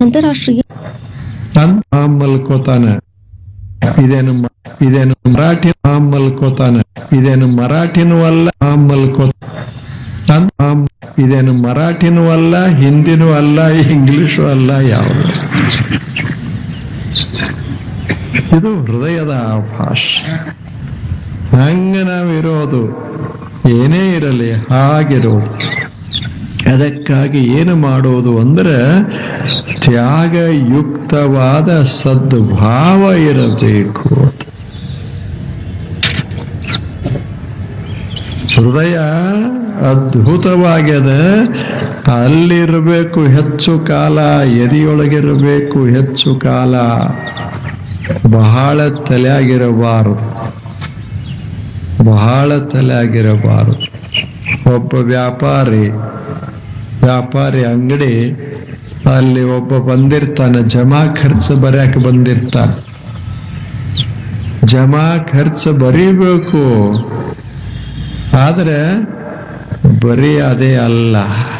ಅಂತಾರಾಷ್ಟ್ರೀಯ ಅಂತ ಮಲ್ಕೋತಾನ ಇದೇನು ಮ- ಇದೇನು ಮರಾಠಿ ಆ ಮಲ್ಕೋತಾನ ಇದೇನು ಮರಾಠಿನೂ ಅಲ್ಲ ಆ ಮಲ್ಕೋ ಅಂತ ಆ ಮ್- ಇದೇನು ಮರಾಠಿನೂ ಅಲ್ಲ ಹಿಂದಿನೂ ಅಲ್ಲ ಇಂಗ್ಲಿಷು ಅಲ್ಲ ಯಾವುದು ಇದು ಹೃದಯದ ಭಾಷೆ ಹಂಗ ನಾವಿರೋದು ಏನೇ ಇರಲಿ ಹಾಗಿರೋದು ಅದಕ್ಕಾಗಿ ಏನು ಮಾಡೋದು ಅಂದ್ರೆ ತ್ಯಾಗಯುಕ್ತವಾದ ಸದ್ಭಾವ ಇರಬೇಕು ಹೃದಯ ಅದ್ಭುತವಾಗ್ಯದ ಅಲ್ಲಿರಬೇಕು ಹೆಚ್ಚು ಕಾಲ ಎದೆಯೊಳಗಿರಬೇಕು ಹೆಚ್ಚು ಕಾಲ ಬಹಳ ತಲೆಯಾಗಿರಬಾರದು ಬಹಳ ತಲೆಯಾಗಿರಬಾರದು ಒಬ್ಬ ವ್ಯಾಪಾರಿ ವ್ಯಾಪಾರಿ ಅಂಗಡಿ ಅಲ್ಲಿ ಒಬ್ಬ ಬಂದಿರ್ತಾನೆ ಜಮಾ ಖರ್ಚು ಬರ್ಯಾಕ ಬಂದಿರ್ತಾನೆ ಜಮಾ ಖರ್ಚು ಬರೀಬೇಕು ಆದ್ರೆ ಬರೀ ಅದೇ ಅಲ್ಲ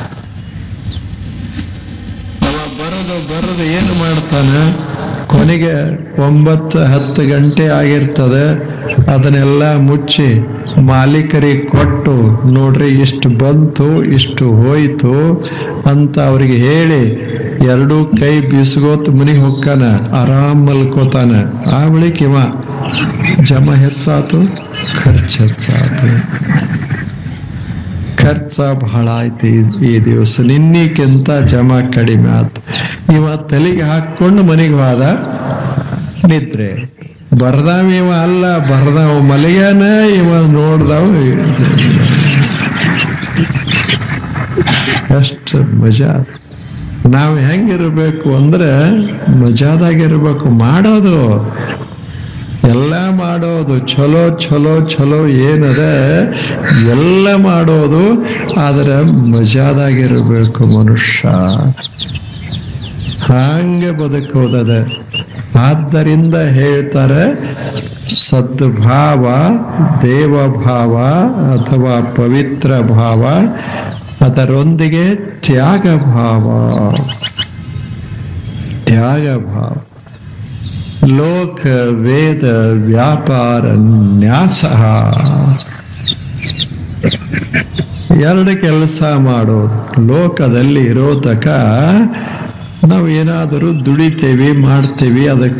ಅವ ಬರೋದು ಬರೋದು ಏನು ಮಾಡ್ತಾನ ಕೊನೆಗೆ ಒಂಬತ್ತು ಹತ್ತು ಗಂಟೆ ಆಗಿರ್ತದೆ ಅದನ್ನೆಲ್ಲ ಮುಚ್ಚಿ ಮಾಲೀಕರಿಗೆ ಕೊಟ್ಟು ನೋಡ್ರಿ ಇಷ್ಟು ಬಂತು ಇಷ್ಟು ಹೋಯ್ತು ಅಂತ ಅವ್ರಿಗೆ ಹೇಳಿ ಎರಡೂ ಕೈ ಬೀಸ್ಕೋತ ಮನೆಗೆ ಹೊಕ್ಕಾನ ಆರಾಮ್ ಮಲ್ಕೋತಾನ ಆ ಬಳಿಕ ಇವ ಜಮ ಹೆಚ್ಚಾತು ಖರ್ಚು ಹೆಚ್ಚಾತು ಖರ್ಚ ಬಹಳ ಆಯ್ತು ಈ- ಈ ದಿವಸ ನಿನ್ನಿಕ್ಕಿಂತ ಜಮಾ ಕಡಿಮೆ ಆಯ್ತು ಇವ ತಲೆಗೆ ಹಾಕೊಂಡು ಮನೆಗೆ ಹೋದ ನಿದ್ರೆ ಬರ್ದಾವ ಇವ ಅಲ್ಲ ಬರ್ದಾವ ಮಲಗ್ಯಾನ ಇವ ನೋಡ್ದಾವ ಎಷ್ಟು ಮಜಾ ನಾವು ಹೆಂಗಿರ್ಬೇಕು ಅಂದ್ರೆ ಮಜಾದಾಗಿರ್ಬೇಕು ಮಾಡೋದು ಎಲ್ಲ ಮಾಡೋದು ಚಲೋ ಚಲೋ ಚಲೋ ಏನದ ಎಲ್ಲ ಮಾಡೋದು ಆದ್ರೆ ಮಜಾದಾಗಿರ್ಬೇಕು ಮನುಷ್ಯ ಹಂಗೆ ಬದುಕೋದದ ಆದ್ದರಿಂದ ಹೇಳ್ತಾರೆ ಸದ್ಭಾವ ದೇವಭಾವ ಅಥವಾ ಪವಿತ್ರ ಭಾವ ಅದರೊಂದಿಗೆ ತ್ಯಾಗ ಭಾವ ತ್ಯಾಗ ಭಾವ ಲೋಕ ವೇದ ವ್ಯಾಪಾರ ನ್ಯಾಸ ಎರಡು ಕೆಲಸ ಮಾಡೋದು ಲೋಕದಲ್ಲಿ ಇರೋ ತಕ ನಾವು ಏನಾದರೂ ದುಡಿತೇವಿ ಮಾಡ್ತೇವಿ ಅದಕ್ಕೆ